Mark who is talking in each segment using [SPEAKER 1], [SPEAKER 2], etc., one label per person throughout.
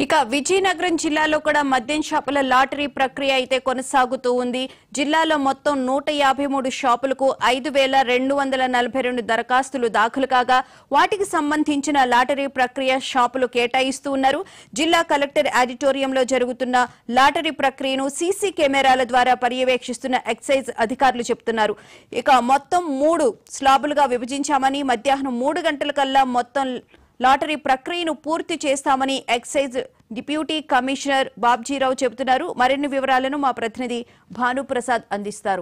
[SPEAKER 1] ఇక విజయనగరం జిల్లాలో కూడా మద్యం షాపుల లాటరీ ప్రక్రియ అయితే కొనసాగుతూ ఉంది జిల్లాలో మొత్తం నూట యాభై మూడు షాపులకు ఐదు వేల రెండు వందల నలభై రెండు దరఖాస్తులు దాఖలు కాగా వాటికి సంబంధించిన లాటరీ ప్రక్రియ షాపులు కేటాయిస్తూ ఉన్నారు జిల్లా కలెక్టర్ ఆడిటోరియంలో జరుగుతున్న లాటరీ ప్రక్రియను సీసీ కెమెరాల ద్వారా పర్యవేక్షిస్తున్న ఎక్సైజ్ అధికారులు చెబుతున్నారు ఇక మొత్తం మూడు స్లాబులుగా విభజించామని మధ్యాహ్నం మూడు గంటల కల్లా మొత్తం లాటరీ ప్రక్రియను పూర్తి చేస్తామని ఎక్సైజ్ డిప్యూటీ కమిషనర్ బాబ్జీరావు చెబుతున్నారు మరిన్ని వివరాలను మా ప్రతినిధి భానుప్రసాద్ అందిస్తారు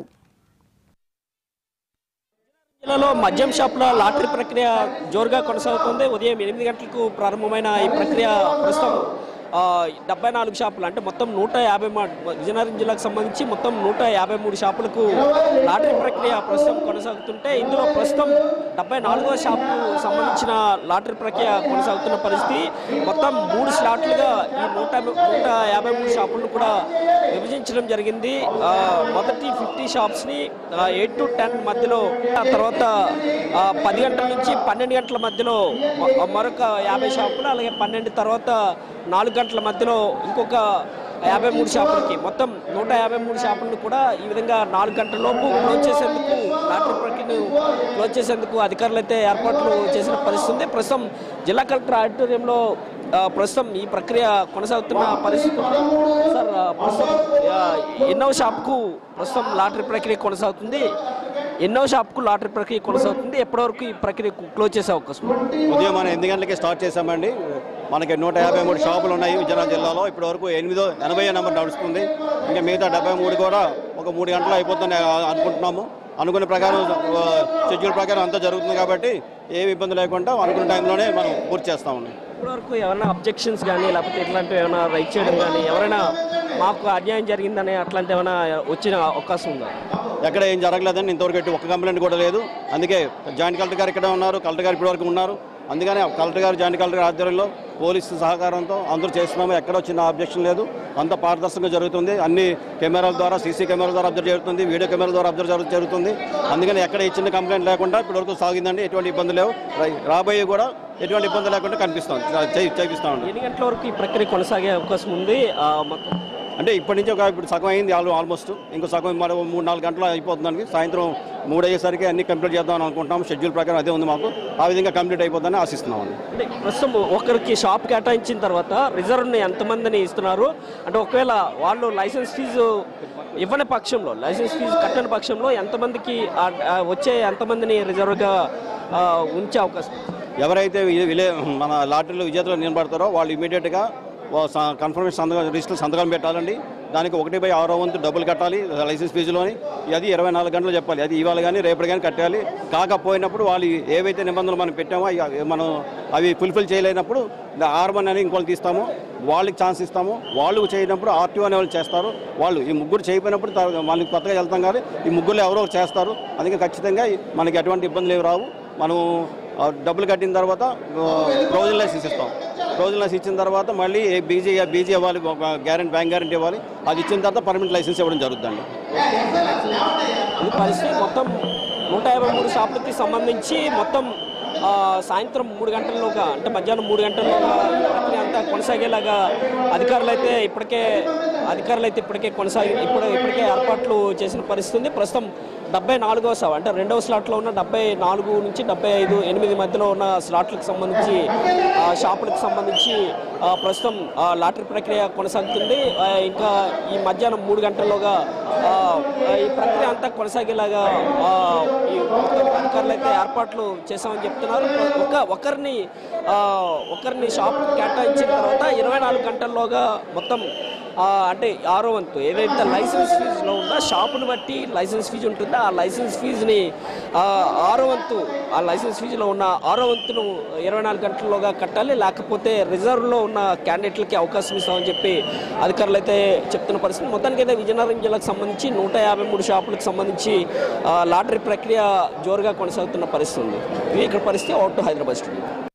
[SPEAKER 2] జిల్లాలో మద్యం షాపుల లాటరీ ప్రక్రియ జోరుగా కొనసాగుతుంది ఉదయం ఎనిమిది గంటలకు ప్రారంభమైన ఈ ప్రక్రియ ప్రస్తుతం ఆ, డెబ్బై నాలుగు షాపులు అంటే మొత్తం నూట యాభై మా విజయనగరం జిల్లాకు సంబంధించి మొత్తం నూట యాభై మూడు షాపులకు లాటరీ ప్రక్రియ ప్రస్తుతం కొనసాగుతుంటే ఇందులో ప్రస్తుతం డెబ్బై నాలుగో షాపుకు సంబంధించిన లాటరీ ప్రక్రియ కొనసాగుతున్న పరిస్థితి మొత్తం మూడు స్లాట్లుగా ఈ నూట నూట యాభై మూడు షాపులను కూడా విభజించడం జరిగింది ఆ, మొదటి ఫిఫ్టీ షాప్స్ని ఎయిట్ టు టెన్ మధ్యలో ఆ తర్వాత ఆ, పది గంటల నుంచి పన్నెండు గంటల మధ్యలో మ- మరొక యాభై షాపులు అలాగే పన్నెండు తర్వాత నాలుగు గంటల మధ్యలో ఇంకొక యాభై మూడు షాపులకి మొత్తం నూట యాభై మూడు షాపులను కూడా ఈ విధంగా నాలుగు గంటల లోపు క్లోజ్ చేసేందుకు లాటరీ ప్రక్రియను క్లోజ్ చేసేందుకు అధికారులు అయితే ఏర్పాట్లు చేసిన పరిస్థితి ఉంది ప్రస్తుతం జిల్లా కలెక్టర్ ఆడిటోరియంలో ఆ, ప్రస్తుతం ఈ ప్రక్రియ కొనసాగుతున్న పరిస్థితి ఉంది. సార్ ఆ, ప్రస్తుతం ఆ, ఎన్నో షాప్కు ప్రస్తుతం లాటరీ ప్రక్రియ కొనసాగుతుంది ఎన్నో షాప్కు లాటరీ ప్రక్రియ కొనసాగుతుంది ఎప్పటివరకు ఈ ప్రక్రియ క్లోజ్ చేసే అవకాశం ఉంది?
[SPEAKER 3] ఉదయం మనం ఎనిమిది గంటలకి స్టార్ట్ చేశామండి మనకి నూట యాభై మూడు షాపులు ఉన్నాయి విజయనగరం జిల్లాలో ఇప్పటి వరకు ఎనిమిదో ఎనభై నెంబర్ నడుస్తుంది ఇంకా మిగతా డెబ్బై మూడు కూడా ఒక మూడు గంటలు అయిపోతుంది అనుకుంటున్నాము అనుకున్న ప్రకారం ఆ, షెడ్యూల్ ప్రకారం అంతా జరుగుతుంది కాబట్టి ఏ ఇబ్బంది లేకుండా అనుకున్న టైంలోనే మనం పూర్తి చేస్తామండి
[SPEAKER 2] ఇప్పటివరకు ఏమైనా అబ్జెక్షన్స్ కానీ లేకపోతే ఇట్లాంటివి ఏమైనా రైట్ చేయడం కానీ ఎవరైనా మాకు అన్యాయం జరిగిందని అట్లాంటి ఏమైనా వచ్చిన అవకాశం ఉందా
[SPEAKER 3] ఎక్కడ ఏం జరగలేదని ఇంతవరకు ఎట్టి ఒక్క కంప్లైంట్ కూడా లేదు అందుకే జాయింట్ కలెక్టర్ గారు ఇక్కడ ఉన్నారు కలెక్టర్ గారు ఇప్పటివరకు ఉన్నారు అందుకనే కలెక్టర్ గారు జాయింట్ కలెక్టర్ గారి ఆధ్వర్యంలో పోలీసు సహకారంతో అందరూ చేస్తున్నాము ఎక్కడ చిన్న అబ్జెక్షన్ లేదు అంత పారదర్శకంగా జరుగుతుంది అన్ని కెమెరాల ద్వారా సీసీ కెమెరాల ద్వారా అబ్జర్వ్ జరుగుతుంది వీడియో కెమెరాల ద్వారా అబ్జర్వ్ జరుగు- జరుగుతుంది అందుకని ఎక్కడ ఏ చిన్న కంప్లైంట్ లేకుండా ఇప్పటివరకు సాగిందండి ఎటువంటి ఇబ్బంది లేవు రా- రాబోయే కూడా ఎటువంటి ఇబ్బంది లేకుండా కనిపిస్తాం చేయిస్తామండి
[SPEAKER 2] ఎన్ని గంటల వరకు ఈ ప్రక్రియ కొనసాగే అవకాశం ఉంది ఆ, మొత్తం
[SPEAKER 3] అంటే ఇప్పటి నుంచి ఒక ఇప్పుడు సగం అయింది ఆల్ ఆల్మోస్ట్ ఇంకో సగం మరో మూడు నాలుగు గంటలు అయిపోతుందానికి సాయంత్రం మూడు అయ్యేసరికి అన్ని కంప్లీట్ చేద్దాం అనుకుంటాం షెడ్యూల్ ప్రకారం అదే ఉంది మాకు ఆ విధంగా కంప్లీట్ అయిపోతుందని ఆశిస్తున్నాం అండి
[SPEAKER 2] అంటే ప్రస్తుతం ఒకరికి షాప్ కేటాయించిన తర్వాత రిజర్వ్ని ఎంతమందిని ఇస్తున్నారు అంటే ఒకవేళ వాళ్ళు లైసెన్స్ ఫీజు ఇవ్వని పక్షంలో లైసెన్స్ ఫీజు కట్టని పక్షంలో ఎంతమందికి ఆ- ఆ వచ్చే ఎంతమందిని రిజర్వ్గా ఆ, ఉంచే అవకాశం ఉంది?
[SPEAKER 3] ఎవరైతే వి- విలే మన లాటరీలో విజేతలు నిలబడతారో వాళ్ళు ఇమీడియట్గా కన్ఫర్మేషన్ సంతకం రిజిస్టర్ సంతకం పెట్టాలండి దానికి ఒకటి బై ఆరో వంతు డబ్బులు కట్టాలి లైసెన్స్ ఫీజులోని అది ఇరవై నాలుగు గంటలు చెప్పాలి అది ఇవాళ కానీ రేపటి కానీ కట్టాలి కాకపోయినప్పుడు వాళ్ళు ఏవైతే నిబంధనలు మనం పెట్టామో అవి మనం అవి ఫుల్ఫిల్ చేయలేనప్పుడు ఆర్మన్ అని ఇంకోళ్ళు తీస్తాము వాళ్ళకి ఛాన్స్ ఇస్తాము వాళ్ళు చేయనప్పుడు ఆర్టీఓ అనే వాళ్ళు చేస్తారు వాళ్ళు ఈ ముగ్గురు చేయకపోయినప్పుడు త- వాళ్ళకి కొత్తగా వెళ్తాం కానీ ఈ ముగ్గురులో ఎవరో ఒకరు చేస్తారు అందుకే ఖచ్చితంగా మనకి ఎటువంటి ఇబ్బందులు ఏమి రావు మనం ఆ, డబ్బులు కట్టిన తర్వాత ప్రొవిజన్ లైసెన్స్ ఇస్తాం ప్రొవిజన్ లైసెన్స్ ఇచ్చిన తర్వాత మళ్ళీ బీజీ బీజీ ఇవ్వాలి గ్యారెంటీ బ్యాంక్ గ్యారెంటీ ఇవ్వాలి అది ఇచ్చిన తర్వాత పర్మనెంట్ లైసెన్స్ ఇవ్వడం జరుగుతుందండి
[SPEAKER 2] ఈ పరిస్థితి మొత్తం నూట యాభై మూడు షాపులకి సంబంధించి మొత్తం ఆ, సాయంత్రం మూడు గంటల్లోగా అంటే మధ్యాహ్నం మూడు గంటల్లోగా ఈ ప్రక్రియ అంతా కొనసాగేలాగా అధికారులు అయితే ఇప్పటికే అధికారులు అయితే ఇప్పటికే కొనసాగి ఇప్పుడు ఇప్పటికే ఏర్పాట్లు చేసిన పరిస్థితి ఉంది ప్రస్తుతం డెబ్బై నాలుగవ సభ అంటే రెండవ స్లాట్లో ఉన్న డెబ్బై నాలుగు నుంచి డెబ్బై ఐదు ఎనిమిది మధ్యలో ఉన్న స్లాట్లకు సంబంధించి ఆ, షాపులకు సంబంధించి ఆ, ప్రస్తుతం ఆ, లాటరీ ప్రక్రియ కొనసాగుతుంది ఆ, ఇంకా ఈ మధ్యాహ్నం మూడు గంటల్లోగా ఆ, ఈ ప్రక్రియ అంతా కొనసాగేలాగా ఆ, ఈ మొత్తం అధికారులు అయితే ఏర్పాట్లు చేశామని చెప్తున్నారు ఒక ఒకరిని ఆ, ఒకరిని షాప్ కేటాయించిన తర్వాత ఇరవై నాలుగు గంటల్లోగా మొత్తం ఆ, అంటే ఆరో వంతు ఏదైతే లైసెన్స్ ఫీజులో ఉందో షాపును బట్టి లైసెన్స్ ఫీజు ఉంటుందో ఆ లైసెన్స్ ఫీజుని ఆ, ఆరో వంతు ఆ లైసెన్స్ ఫీజులో ఉన్న ఆరో వంతును ఇరవై నాలుగు గంటల్లోగా కట్టాలి లేకపోతే రిజర్వ్లో ఉన్న క్యాండిడేట్లకి అవకాశం ఇస్తామని చెప్పి అధికారులు అయితే చెప్తున్న పరిస్థితి మొత్తానికి అయితే విజయనగరం జిల్లాకు సంబంధించి నూట యాభై మూడు షాపులకు సంబంధించి ఆ, లాటరీ ప్రక్రియ జోరుగా కొనసాగుతున్న పరిస్థితి ఉంది ఇది ఇక్కడ పరిస్థితి అవుట్ టు హైదరాబాద్ స్టూడియో